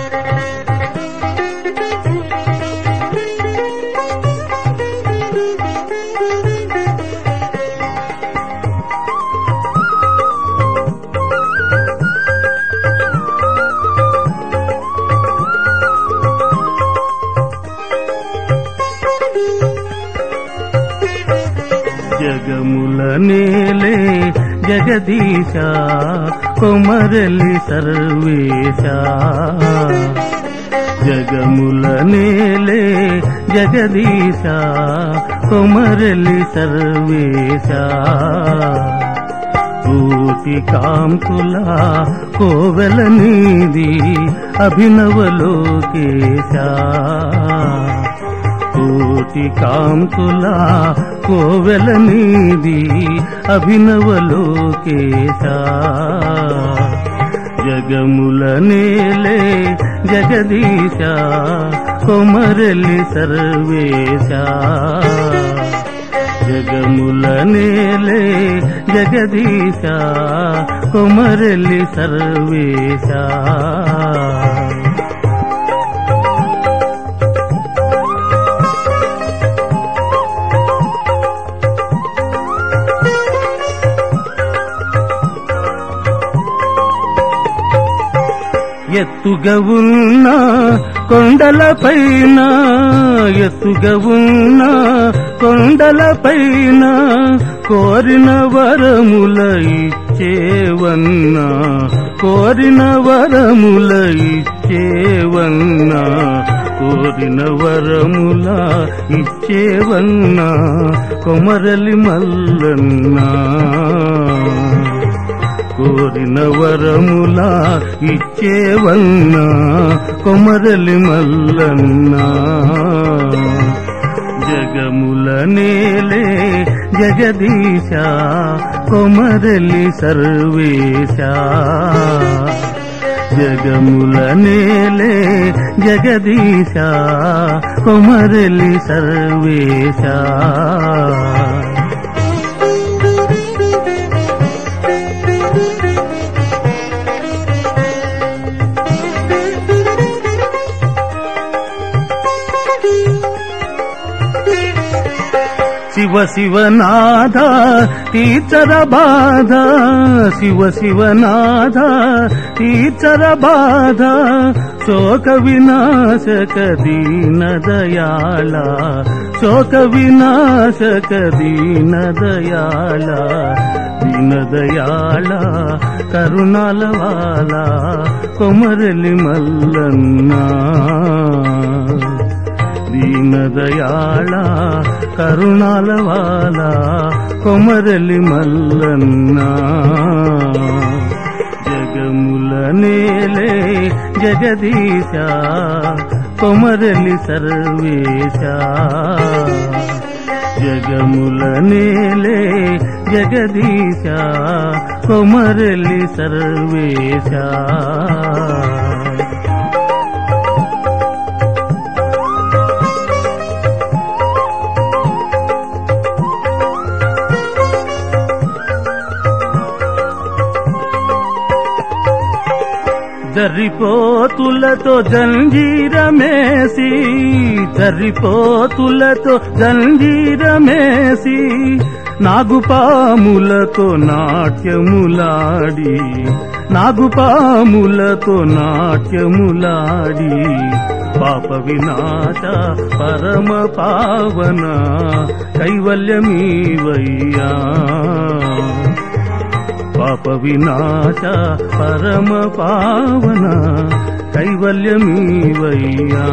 జగముల నేలే జగదీశ కొమరలి సర్వేశ జగముల నేలే జగదీశ కొమరలి సర్వేశ కోటి కాంతుల కోవెల నీది అభినవలోకేశ కోటి కాంతుల కోవెల నీది అభినవలోకేశ జగముల నేలే జగదీశ కొమరలి సర్వేశ జగముల నేలే జగదీశ కొమరలి సర్వేశ ఎత్తుగా ఉన్న కొండలపైన ఎత్తుగా ఉన్న కొండలపైన కోరిన వరముల ఇచ్చేవన్నా కోరిన వరముల ఇచ్చేవన్నా కోరిన వరముల ఇచ్చేవన్నా కొమరలి మల్లన్నా కోరిన వరముల ఇచ్చేవన్నా కొమరలి మల్లన్నా జగముల నేలే జగదీశ కొమరలి సర్వేశ జగముల నేలే జగదీశ కొమరలి సర్వేశ శివ శివనాథ తీర్చర బాధ శివ శివనాథ తీర్చర బాధ శోక వినాశక దీన దయాళ శోక వినాశక దీన దయాళ దీన దయాళ కరుణాల వాల కొమరలి మల్లన్నా దీనదయాళ కరుణాల వాల కొమరలి మల్లన్న జగముల నేలే జగదీశ కొమరలి సర్వేశ జగముల నేలే జగదీశ కొమరలి సర్వేశ జరిపోతులతో జంజీరమేసి జరిపోతులతో జంజీరమేసి నాగుపాములతో నాట్యములాడి నాగుపాములతో నాట్యములాడి పాప వినాశ పరమ పావన కైవల్యమీవయ్యా పాప వినాశ పరమ పావన కైవల్యమీవయ్యా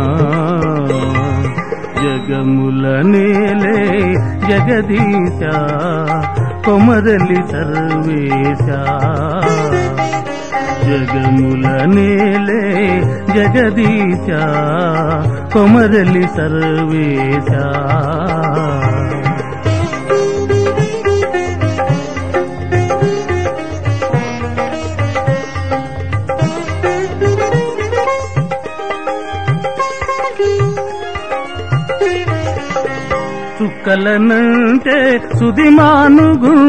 జగముల నేలే జగదీశ కొమరలి సర్వేశ జగముల నేలే జగదీశ కొమరలి సర్వేశ చుక్కలనంటే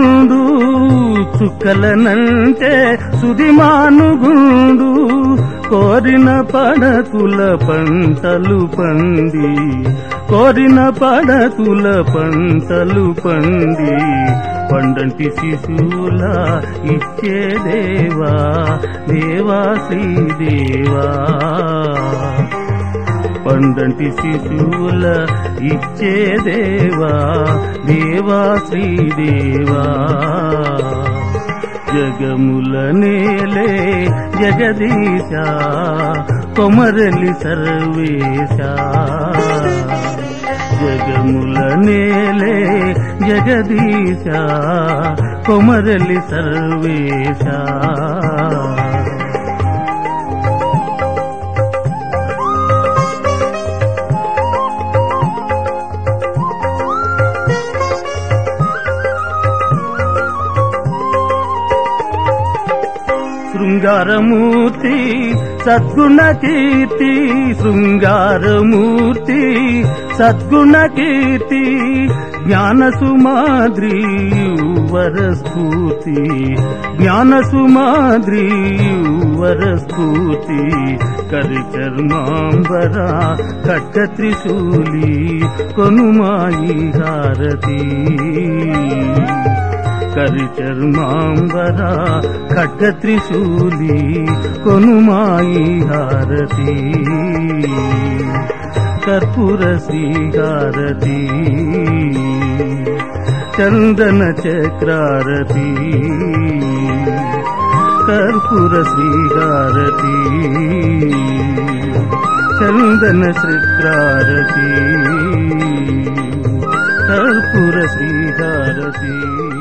సుదిమానుగుండు చుక్కలనంటే సుదిమానుగుండు కోరిన పడతుల పంటలు పండి కోరిన పడతుల పంటలు పండి పండంటి శిశువుల ఇచ్చే దేవా దేవా శ్రీదేవా పండంటి శిశువుల ఇచ్చే దేవా దేవా శ్రీదేవా జగముల నేలే జగదీశ కొమరలి సర్వేశ జగముల నేలే జగదీశ కొమరలి సర్వేశ శృంగారమూర్తి సద్గుణ కీర్తి శృంగారమూర్తి సద్గుణ కీర్తి జ్ఞాన సుమాద్రి వరస్ఫూర్తి జ్ఞాన సుమాద్రి వరస్ఫూర్తి కరిచర్మాంబర ఖడ్గ త్రిశూలి కొనుమాయి హారతి కరిచర్మాంబర ఖడ్గ త్రిశూలి కొనుమాయి హారతి కర్పూర శ్రీహారతి చందన చక్రారతి కర్పూర శ్రీహారతి చందన శ్రీకారతి కర్పూర శ్రీహారతి